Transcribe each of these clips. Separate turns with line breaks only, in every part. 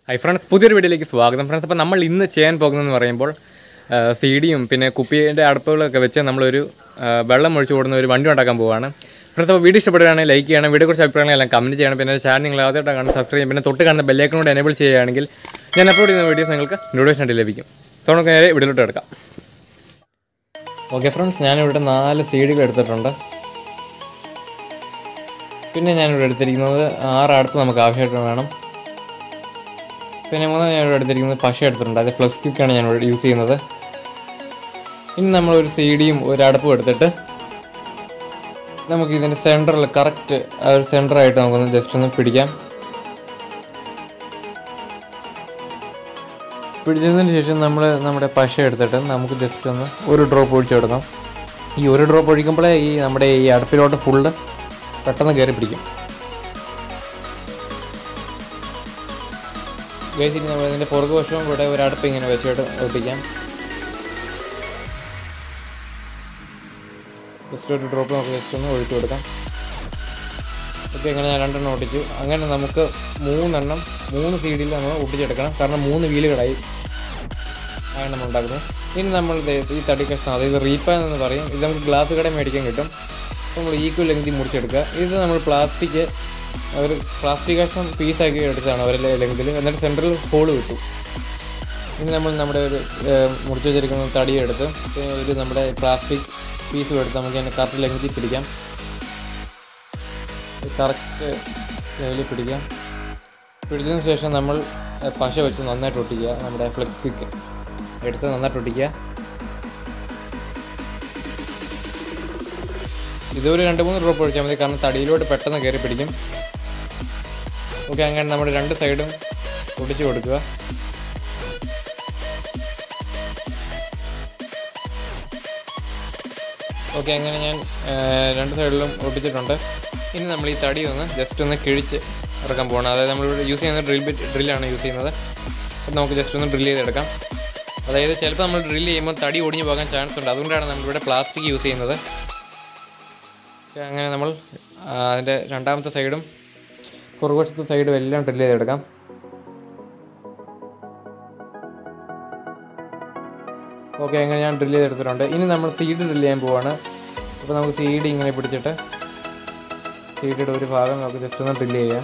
Hi friends പുതിയൊരു വീഡിയോയിലേക്ക് സ്വാഗതം ഫ്രണ്ട്സ് അപ്പോൾ നമ്മൾ ഇന്ന് ചെയ്യാൻ പോകുന്നതെന്ന് പറയുമ്പോൾ സി ഡിയും പിന്നെ കുപ്പിയുടെ അടപ്പുകളൊക്കെ വെച്ച് നമ്മളൊരു ആ, വെള്ളം ഒഴിച്ചു കൊടുക്കുന്ന ഒരു വണ്ടി ഉണ്ടാക്കാൻ പോവുകയാണ് ഫ്രണ്ട്സ് അപ്പോൾ വീഡിയോ ഇഷ്ടപ്പെടുകയാണെങ്കിൽ ലൈക്ക് ചെയ്യണം വീഡിയോ കുറിച്ച് അഭിപ്രായങ്ങളെല്ലാം കമൻറ്റ് ചെയ്യണം പിന്നെ ചാനൽ നിങ്ങൾ ആദ്യമായിട്ട് കാണുന്നത് സബ്സ്ക്രൈബ് ചെയ്യും പിന്നെ തൊട്ട് കാണുന്ന ബെല്ലൈക്കൺ കൂടെ എനേബിൾ ചെയ്യുകയാണെങ്കിൽ ഞാൻ അപ്ലോഡ് ചെയ്യുന്ന വീഡിയോസ് നിങ്ങൾക്ക് നോട്ടിഫിക്കേഷൻ ആയിട്ട് ലഭിക്കും സോ നമുക്ക് നേരെ വീഡിയോയിലോട്ട് എടുക്കാം ഓക്കെ ഫ്രണ്ട്സ് ഞാനിവിടെ നാല് സി ഡികൾ എടുത്തിട്ടുണ്ട് പിന്നെ ഞാനിവിടെ എടുത്തിരിക്കുന്നത് ആറ് അടുപ്പ് നമുക്ക് ആവശ്യമായിട്ട് വേണം പിന്നെ മൂന്ന് ഞാനിവിടെ എടുത്തിരിക്കുന്നത് പശ എടുത്തിട്ടുണ്ട് അത് ഫ്ലക്സ് ക്വിക്കാണ് ഞാൻ ഇവിടെ യൂസ് ചെയ്യുന്നത് ഇനി നമ്മളൊരു സി ഡിയും ഒരു അടുപ്പും എടുത്തിട്ട് നമുക്ക് ഇതിൻ്റെ സെൻറ്ററിൽ കറക്റ്റ് ആ ഒരു സെൻറ്ററായിട്ട് നമുക്കൊന്ന് ജസ്റ്റ് ഒന്ന് പിടിക്കാം പിടിച്ചതിന് ശേഷം നമ്മൾ നമ്മുടെ പശ എടുത്തിട്ട് നമുക്ക് ജസ്റ്റ് ഒന്ന് ഒരു ഡ്രോപ്പ് ഒഴിച്ചു കൊടുക്കാം ഈ ഒരു ഡ്രോപ്പ് ഒഴിക്കുമ്പോഴേ ഈ നമ്മുടെ ഈ അടുപ്പിലോട്ട് ഫുള്ള് പെട്ടെന്ന് കയറി പിടിക്കും ഗൈസ് ഇനി നമ്മൾ ഇതിൻ്റെ പുറകു വശവും കൂടെ ഒരു അടുപ്പ് ഇങ്ങനെ വെച്ചിട്ട് ഒട്ടിക്കാം ജസ്റ്റ് ഒരു ഡ്രോപ്പ് നമുക്ക് ജസ്റ്റ് ഒന്ന് ഒഴിച്ചു കൊടുക്കാം ഓക്കെ അങ്ങനെ ഞാൻ രണ്ടെണ്ണം ഒട്ടിച്ചു അങ്ങനെ നമുക്ക് മൂന്നെണ്ണം മൂന്ന് സീഡിൽ നമ്മൾ ഒട്ടിച്ചെടുക്കണം കാരണം മൂന്ന് വീലുകളായി ആണ് നമ്മൾ ഉണ്ടാക്കുന്നത് ഇനി നമ്മൾ ദേ ഈ തടി കഷ്ണം അതായത് റീപ്പാൻ എന്ന് പറയും ഇത് നമുക്ക് ഗ്ലാസ് കട മേടിക്കാൻ കിട്ടും അപ്പോൾ നമ്മൾ ഈക്വൽ ലെങ്തി മുറിച്ചെടുക്കുക ഇത് നമ്മൾ പ്ലാസ്റ്റിക് ഒരു പ്ലാസ്റ്റിക് കഷ്ണം പീസാക്കി എടുത്തതാണ് അവരുടെ ലെങ്തിൽ എന്നിട്ട് സെൻട്രൽ ഹോൾ കിട്ടും ഇനി നമ്മൾ നമ്മുടെ ഒരു ഏഹ്, മുറിച്ച് വെച്ചിരിക്കുന്ന തടി എടുത്ത് പിന്നെ ഒരു നമ്മുടെ പ്ലാസ്റ്റിക് പീസും എടുത്ത് നമുക്ക് അതിനെ കറക്റ്റ് ലെങ്തിൽ പിടിക്കാം കറക്റ്റ് ലെവലിൽ പിടിക്കാം പിടിച്ചതിന് ശേഷം നമ്മൾ ഏഹ്, പശ വെച്ച് നന്നായിട്ട് ഒട്ടിക്കുക നമ്മുടെ ഫ്ലെക്സ് ക്വിക്ക് എടുത്ത് നന്നായിട്ട് ഒട്ടിക്കുക ഇതൊരു രണ്ട് മൂന്ന് ഡ്രോപ്പ് ഒഴിച്ചാൽ മതി കാരണം തടിയിലോട്ട് പെട്ടെന്ന് കയറി പിടിക്കും ഓക്കെ അങ്ങനെ നമ്മുടെ രണ്ട് സൈഡും ഒട്ടിച്ച് കൊടുക്കുക ഓക്കെ അങ്ങനെ ഞാൻ ആ, രണ്ട് സൈഡിലും ഒട്ടിച്ചിട്ടുണ്ട് ഇനി നമ്മൾ ഈ തടി ഒന്ന് ജസ്റ്റ് ഒന്ന് കിഴിച്ച് ഇറക്കാൻ പോകണം അതായത് നമ്മളിവിടെ യൂസ് ചെയ്യുന്നത് ഡ്രിൽ ബിറ്റ് ഡ്രില്ലാണ് യൂസ് ചെയ്യുന്നത് അപ്പോൾ നമുക്ക് ജസ്റ്റ് ഒന്ന് ഡ്രിൽ ചെയ്തെടുക്കാം അതായത് ചിലപ്പോൾ നമ്മൾ ഡ്രിൽ ചെയ്യുമ്പോൾ തടി ഒടിഞ്ഞു പോകാൻ ചാൻസ് ഉണ്ട് അതുകൊണ്ടാണ് നമ്മളിവിടെ പ്ലാസ്റ്റിക് യൂസ് ചെയ്യുന്നത് ഓക്കെ, അങ്ങനെ നമ്മൾ ആ, അതിൻ്റെ രണ്ടാമത്തെ സൈഡും പുറകുവശത്തെ സൈഡും എല്ലാം ഡ്രിൽ ചെയ്തെടുക്കാം ഓക്കെ അങ്ങനെ ഞാൻ ഡ്രിൽ ചെയ്തെടുത്തിട്ടുണ്ട് ഇനി നമ്മൾ സീഡ് ഡ്രിൽ ചെയ്യാൻ പോവാണ് അപ്പോൾ നമുക്ക് സീഡ് ഇങ്ങനെ പിടിച്ചിട്ട് സീഡിയുടെ ഒരു ഭാഗം നമുക്ക് ജസ്റ്റ് ഒന്ന് ഡ്രിൽ ചെയ്യാം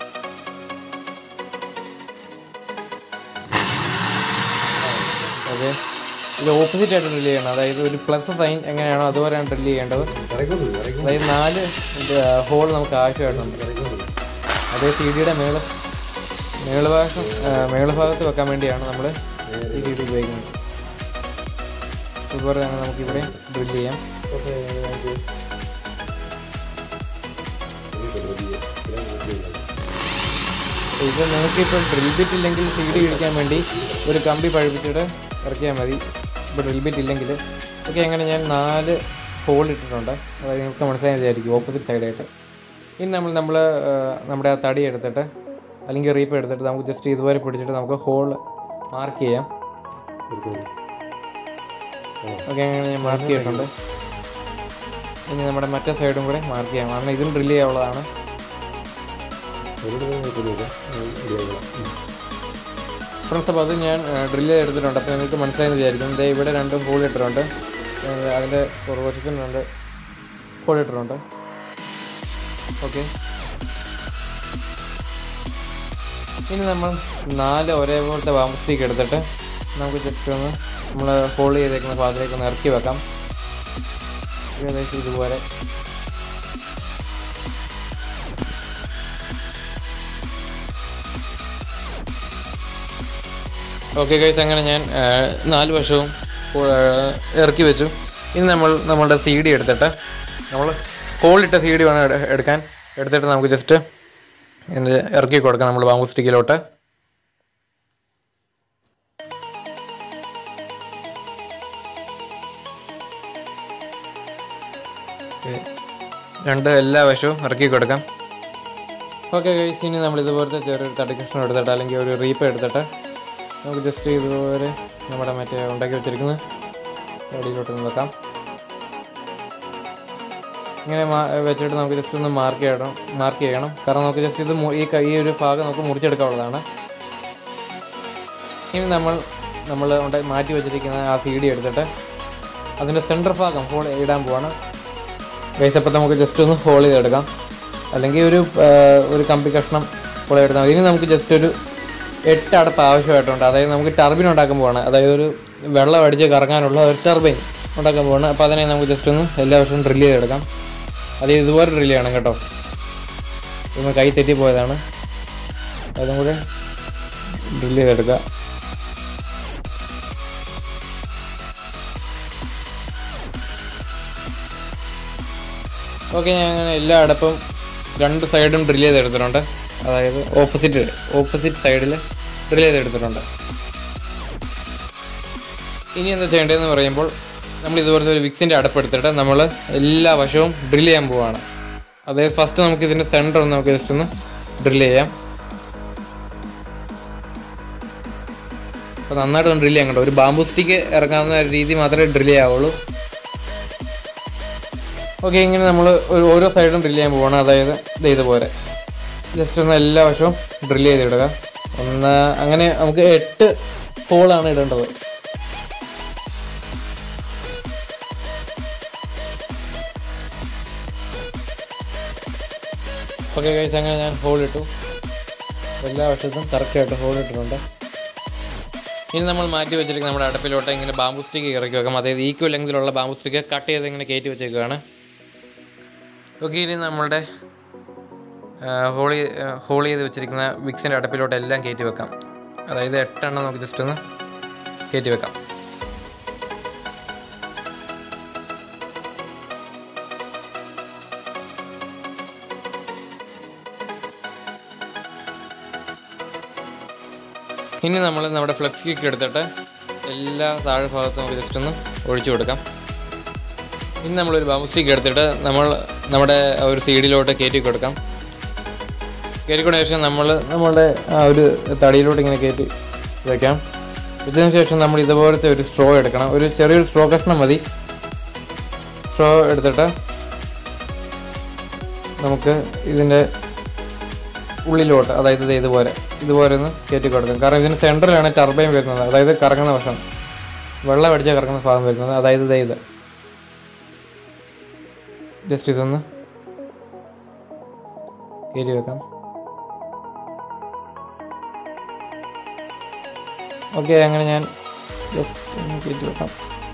ഓക്കെ ഇത് ഓപ്പോസിറ്റ് ആയിട്ട് ഡ്രിൽ ചെയ്യണം അതായത് ഒരു പ്ലസ് സൈൻ എങ്ങനെയാണോ അതുപോലെയാണ് ഡ്രിൽ ചെയ്യേണ്ടത് അതായത് നാല് ഹോൾ നമുക്ക് ആവശ്യമായിട്ടുണ്ട് അതേ സി ഡിയുടെ മേള മേളുഭാഗം മേളുഭാഗത്ത് വെക്കാൻ വേണ്ടിയാണ് നമ്മൾ ഈ സി ഡി ഉപയോഗിക്കുന്നത് അതുപോലെ തന്നെ നമുക്കിവിടെ ഡ്രിൽ ചെയ്യാം ഇത് നിങ്ങൾക്കിപ്പോൾ ഡ്രിൽ ബിറ്റ് ഇല്ലെങ്കിൽ സി ഡി കഴിക്കാൻ വേണ്ടി ഒരു കമ്പി പഴിപ്പിച്ചിട്ട് ഇറക്കിയാൽ മതി ഇപ്പോൾ ഡ്രിൽ ബിറ്റ് ഇല്ലെങ്കിൽ ഓക്കെ അങ്ങനെ ഞാൻ നാല് ഹോൾ ഇട്ടിട്ടുണ്ട് അതായത് നിങ്ങൾക്ക് മനസ്സിലായി വിചാരിക്കും ഓപ്പോസിറ്റ് സൈഡായിട്ട് ഇനി നമ്മൾ നമ്മൾ നമ്മുടെ ആ തടി എടുത്തിട്ട് അല്ലെങ്കിൽ റീപ്പ് എടുത്തിട്ട് നമുക്ക് ജസ്റ്റ് ഇതുപോലെ പിടിച്ചിട്ട് നമുക്ക് ഹോൾ മാർക്ക് ചെയ്യാം ഓക്കെ അങ്ങനെ ഞാൻ മാർക്ക് ചെയ്തിട്ടുണ്ട് ഇനി നമ്മുടെ മറ്റേ സൈഡും കൂടെ മാർക്ക് ചെയ്യാം കാരണം ഇതും ഡ്രിൽ ചെയ്യാനുള്ളതാണ് ഫ്രണ്ട്സ് അപ്പോൾ അത് ഞാൻ ഡ്രില്ല് എടുത്തിട്ടുണ്ട് അപ്പോൾ നിങ്ങൾക്ക് മനസ്സിലായെന്ന് വിചാരിക്കും ദേ ഇവിടെ രണ്ട് ഹോൾ ഇട്ടിട്ടുണ്ട് ഏഹ് അതിൻ്റെ പുറകുവശത്തും രണ്ട് ഹോൾ ഇട്ടിട്ടുണ്ട് ഓക്കെ ഇനി നമ്മൾ നാല് ഒരേപോലത്തെ ബാമ്പ് സ്റ്റിക്ക് എടുത്തിട്ട് നമുക്ക് ജസ്റ്റ് ഒന്ന് നമ്മൾ ഹോൾഡ് ചെയ്തേക്കുന്ന ഭാഗത്തേക്ക് ഒന്ന് ഇറക്കി വെക്കാം ഏകദേശം ഇതുപോലെ ഓക്കെ ഗൈസ് അങ്ങനെ ഞാൻ ആ, നാല് വശവും ആ, ഇറക്കി വെച്ചു ഇനി നമ്മൾ നമ്മളുടെ സി ഡി എടുത്തിട്ട് നമ്മൾ ഹോളിട്ട സി ഡി വേണം എടു- എടുക്കാൻ എടുത്തിട്ട് നമുക്ക് ജസ്റ്റ് ഇതിൻ്റെ ഇറക്കി കൊടുക്കാം നമ്മൾ ബാമ്പു സ്റ്റിക്കിലോട്ട് ഓക്കേ. രണ്ട് എല്ലാ വശവും ഇറക്കി കൊടുക്കാം ഓക്കെ ഗൈസ് ഇനി നമ്മൾ ഇതുപോലത്തെ ചെറിയൊരു തടി കഷ്ണം എടുത്തിട്ട് അല്ലെങ്കിൽ ഒരു റീപ്പ് എടുത്തിട്ട് നമുക്ക് ജസ്റ്റ് ഇതുപോലെ നമ്മുടെ മറ്റേ ഉണ്ടാക്കി വെച്ചിരിക്കുന്ന തടിയിലോട്ട് ഒന്ന് വെക്കാം ഇങ്ങനെ മാ വെച്ചിട്ട് നമുക്ക് ജസ്റ്റ് ഒന്ന് മാർക്ക് ചെയ്യണം മാർക്ക് ചെയ്യണം കാരണം നമുക്ക് ജസ്റ്റ് ഇത് മു- ഈ കൈ ഈ ഒരു ഭാഗം നമുക്ക് മുറിച്ചെടുക്കാനുള്ളതാണ് ഇനി നമ്മൾ നമ്മൾ കൊണ്ട് മാറ്റി വെച്ചിരിക്കുന്ന ആ സി ഡി എടുത്തിട്ട് അതിൻ്റെ സെൻറ്റർ ഭാഗം ഹോൾ ഇടാൻ പോവാണ് ഗൈസ് അപ്പോൾ നമുക്ക് ജസ്റ്റ് ഒന്ന് ഹോൾ ചെയ്തെടുക്കാം അല്ലെങ്കിൽ ഒരു ആ, ഒരു കമ്പി കഷ്ണം ഹോൾ എടുത്താൽ മതി ഇനി നമുക്ക് ജസ്റ്റ് ഒരു എട്ട് അടപ്പ് ആവശ്യമായിട്ടുണ്ട് അതായത് നമുക്ക് ടർബിൻ ഉണ്ടാക്കാൻ പോവാണ് അതായത് ഒരു വെള്ളം അടിച്ച് കറങ്ങാനുള്ള ഒരു ടർബൈൻ ഉണ്ടാക്കാൻ പോവാണ് അപ്പോൾ അതിനെ നമുക്ക് ജസ്റ്റ് ഒന്ന് എല്ലാ വർഷവും ഡ്രില്ല് ചെയ്തെടുക്കാം അത് ഇതുപോലെ ഡ്രില്ല് ചെയ്യണം കേട്ടോ ഇതൊന്ന് കൈ തെറ്റി പോയതാണ് അതും കൂടെ ഡ്രില്ല് ചെയ്തെടുക്കുക ഓക്കെ ഞാൻ അങ്ങനെ എല്ലാ അടപ്പും രണ്ട് സൈഡും ഡ്രിൽ ചെയ്തെടുത്തിട്ടുണ്ട് അതായത് ഓപ്പോസിറ്റ് ഓപ്പോസിറ്റ് സൈഡിൽ ഡ്രിൽ ചെയ്തെടുത്തിട്ടുണ്ട് ഇനി എന്താ ചെയ്യേണ്ടതെന്ന് പറയുമ്പോൾ നമ്മൾ ഇതുപോലത്തെ ഒരു വിക്സിൻ്റെ അടപ്പ് എടുത്തിട്ട് നമ്മൾ എല്ലാ വശവും ഡ്രിൽ ചെയ്യാൻ പോവുകയാണ് അതായത് ഫസ്റ്റ് നമുക്ക് ഇതിൻ്റെ സെൻറ്റർ ഒന്ന് നമുക്ക് ജസ്റ്റ് ഒന്ന് ഡ്രിൽ ചെയ്യാം അപ്പോൾ നന്നായിട്ട് ഒന്ന് ഡ്രിൽ ചെയ്യാൻ കേട്ടോ ഒരു ബാമ്പു സ്റ്റിക്ക് ഇറങ്ങാവുന്ന രീതി മാത്രമേ ഡ്രിൽ ചെയ്യാവുള്ളൂ ഓക്കെ ഇങ്ങനെ നമ്മൾ ഒരു ഓരോ സൈഡും ഡ്രിൽ ചെയ്യാൻ പോവാണ് അതായത് ഇത് ഇതുപോലെ ജസ്റ്റ് ഒന്ന് എല്ലാ വശവും ഡ്രിൽ ചെയ്തിടുക ഒന്ന് അങ്ങനെ നമുക്ക് എട്ട് ഹോളാണ് ഇടേണ്ടത് ഓക്കെ കഴിച്ച് അങ്ങനെ ഞാൻ ഹോൾ ഇട്ടു എല്ലാ വശത്തും കറക്റ്റായിട്ട് ഹോൾ ഇട്ടിട്ടുണ്ട് ഇനി നമ്മൾ മാറ്റി വെച്ചിരിക്കുന്ന നമ്മുടെ അടുപ്പിലോട്ട് ഇങ്ങനെ ബാമ്പു സ്റ്റിക്ക് ഇറക്കി വെക്കാം അതായത് ഈക്വൽ ലെങ്തിലുള്ള ബാമ്പു സ്റ്റിക്ക് കട്ട് ചെയ്ത് ഇങ്ങനെ കയറ്റി വെച്ചേക്കുകയാണ് ഓക്കെ ഇനി നമ്മളുടെ ഹോളി ഹോൾ ചെയ്ത് വെച്ചിരിക്കുന്ന വിക്സിൻ്റെ അടുപ്പിലോട്ട് എല്ലാം കയറ്റി വെക്കാം അതായത് എട്ടെണ്ണം നമുക്ക് ജസ്റ്റ് ഒന്ന് കയറ്റി വെക്കാം ഇനി നമ്മൾ നമ്മുടെ ഫ്ലെക്സ് കിക്ക് എടുത്തിട്ട് എല്ലാ താഴെ ഭാഗത്തും നമുക്ക് ജസ്റ്റ് ഒന്ന് ഒഴിച്ചു കൊടുക്കാം ഇനി നമ്മളൊരു ബാമ്പു സ്റ്റിക്ക് എടുത്തിട്ട് നമ്മൾ നമ്മുടെ ആ ഒരു സീഡിലോട്ട് കയറ്റി കൊടുക്കാം കയറ്റി കൊടുത്ത ശേഷം നമ്മൾ നമ്മളുടെ ആ ഒരു തടിയിലോട്ട് ഇങ്ങനെ കയറ്റി വയ്ക്കാം വെച്ചതിന് ശേഷം നമ്മൾ ഇതുപോലത്തെ ഒരു സ്ട്രോ എടുക്കണം ഒരു ചെറിയൊരു സ്ട്രോ കഷ്ണം മതി സ്ട്രോ എടുത്തിട്ട് നമുക്ക് ഇതിൻ്റെ ഉള്ളിലോട്ട് അതായത് ദേ ഇതുപോലെ ഇതുപോലെ ഒന്ന് കയറ്റി കൊടുക്കും കാരണം ഇതിന് സെൻറ്ററിലാണ് ടർബൈൻ വരുന്നത് അതായത് കറങ്ങുന്ന വശം വെള്ളം അടിച്ച് കറങ്ങുന്ന ഭാഗം വരുന്നത് അതായത് ദേ ഇത് ജസ്റ്റ് ഇതൊന്ന് കയറ്റി വെക്കാം ഓക്കെ അങ്ങനെ ഞാൻ ജസ്റ്റ് ഒന്ന് കയറ്റി വെക്കാം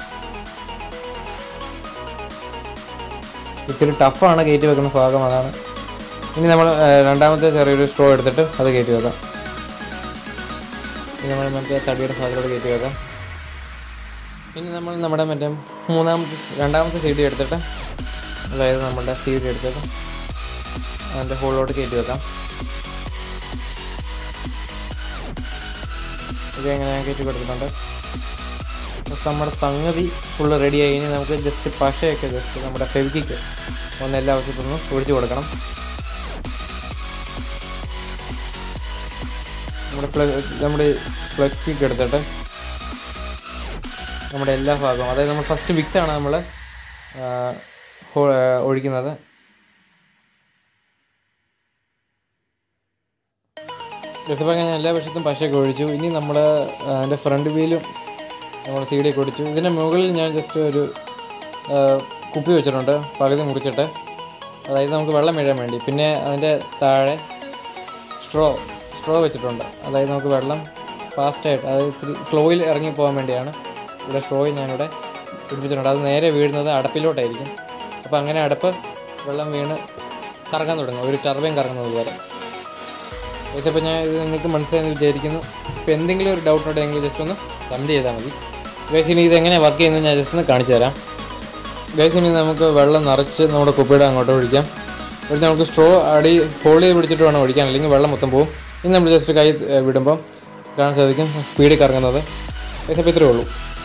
ഇച്ചിരി ടഫാണ് കയറ്റി വെക്കുന്ന ഭാഗം അതാണ് ഇനി നമ്മൾ ആ, രണ്ടാമത്തെ ചെറിയൊരു സ്ട്രോ എടുത്തിട്ട് അത് കയറ്റി വെക്കാം ഇനി നമ്മൾ മറ്റേ തടിയുടെ ഭാഗത്തോട് കയറ്റി വെക്കാം ഇനി നമ്മൾ നമ്മുടെ മറ്റേ മൂന്നാമത്തെ രണ്ടാമത്തെ സി ഡി എടുത്തിട്ട് അതായത് നമ്മുടെ സി ഡി എടുത്തിട്ട് അതിൻ്റെ ഹോളിലോട്ട് കയറ്റി വെക്കാം ഇത് എങ്ങനെ ഞാൻ കയറ്റി കൊടുക്കുന്നുണ്ട് അപ്പോൾ നമ്മുടെ സംഗതി ഫുള്ള് റെഡിയായി ഇനി നമുക്ക് ജസ്റ്റ് പശയൊക്കെ ജസ്റ്റ് നമ്മുടെ ഫെവിക്കിക്ക് ഒന്ന് എല്ലാ ആവശ്യത്തൊന്നും ഒഴിച്ചു കൊടുക്കണം നമ്മുടെ ഫ്ലെ നമ്മുടെ ഫ്ലെക്സ് കിക്ക് എടുത്തിട്ട് നമ്മുടെ എല്ലാ ഭാഗവും അതായത് നമ്മൾ ഫസ്റ്റ് മിക്സാണ് നമ്മൾ ഒഴിക്കുന്നത് ജസ്റ്റ് ഞാൻ എല്ലാ വശത്തും പശയൊക്കെ ഒഴിച്ചു ഇനി നമ്മൾ അതിൻ്റെ ഫ്രണ്ട് വീലും നമ്മൾ സീഡിയൊക്കെ ഒടിച്ചു ഇതിൻ്റെ മുകളിൽ ഞാൻ ജസ്റ്റ് ഒരു ആ, കുപ്പി വെച്ചിട്ടുണ്ട് പകുതി മുറിച്ചിട്ട് അതായത് നമുക്ക് വെള്ളം വീഴാൻ വേണ്ടി പിന്നെ അതിൻ്റെ താഴെ സ്ട്രോ സ്ട്രോ വെച്ചിട്ടുണ്ട് അതായത് നമുക്ക് വെള്ളം ഫാസ്റ്റായിട്ട് അതായത് ഇത്തിരി സ്ലോയിൽ ഇറങ്ങി പോകാൻ വേണ്ടിയാണ് ഇവിടെ സ്ട്രോയിൽ ഞാനിവിടെ പിടിപ്പിച്ചിട്ടുണ്ട് അത് നേരെ വീഴുന്നത് അടപ്പിലോട്ടായിരിക്കും അപ്പോൾ അങ്ങനെ അടപ്പ് വെള്ളം വീണ് കറങ്ങാൻ തുടങ്ങും ഒരു ടർബൈൻ കറങ്ങുന്നത് പോലെ ഏകദേശം ഞാൻ ഇത് നിങ്ങൾക്ക് മനസ്സിലായെന്ന് വിചാരിക്കുന്നു ഇപ്പോൾ എന്തെങ്കിലും ഒരു ഡൗട്ട് ഉണ്ടെങ്കിൽ ജസ്റ്റ് ഒന്ന് കമൻറ്റ് ചെയ്താൽ മതി ഗൈസ് ഇനി ഇത് എങ്ങനെ വർക്ക് ചെയ്യുന്നത് ഞാൻ ജസ്റ്റ് ഒന്ന് കാണിച്ചു തരാം ഗൈസ് ഇനി നമുക്ക് വെള്ളം നിറച്ച് നമ്മുടെ കുപ്പിയുടെ അങ്ങോട്ട് ഒഴിക്കാം എന്നിട്ട് നമുക്ക് സ്ട്രോ അടി ഹോൾ ചെയ്ത് പിടിച്ചിട്ട് വേണം ഒഴിക്കാൻ അല്ലെങ്കിൽ വെള്ളം മൊത്തം പോകും ഇനി നമ്മൾ ജസ്റ്റ് കൈ ഏഹ്, വിടുമ്പം കാണാൻ സാധിക്കും സ്പീഡിൽ കറങ്ങുന്നത് ഗൈസ് അപ്പോൾ ഇത്രയേ ഉള്ളൂ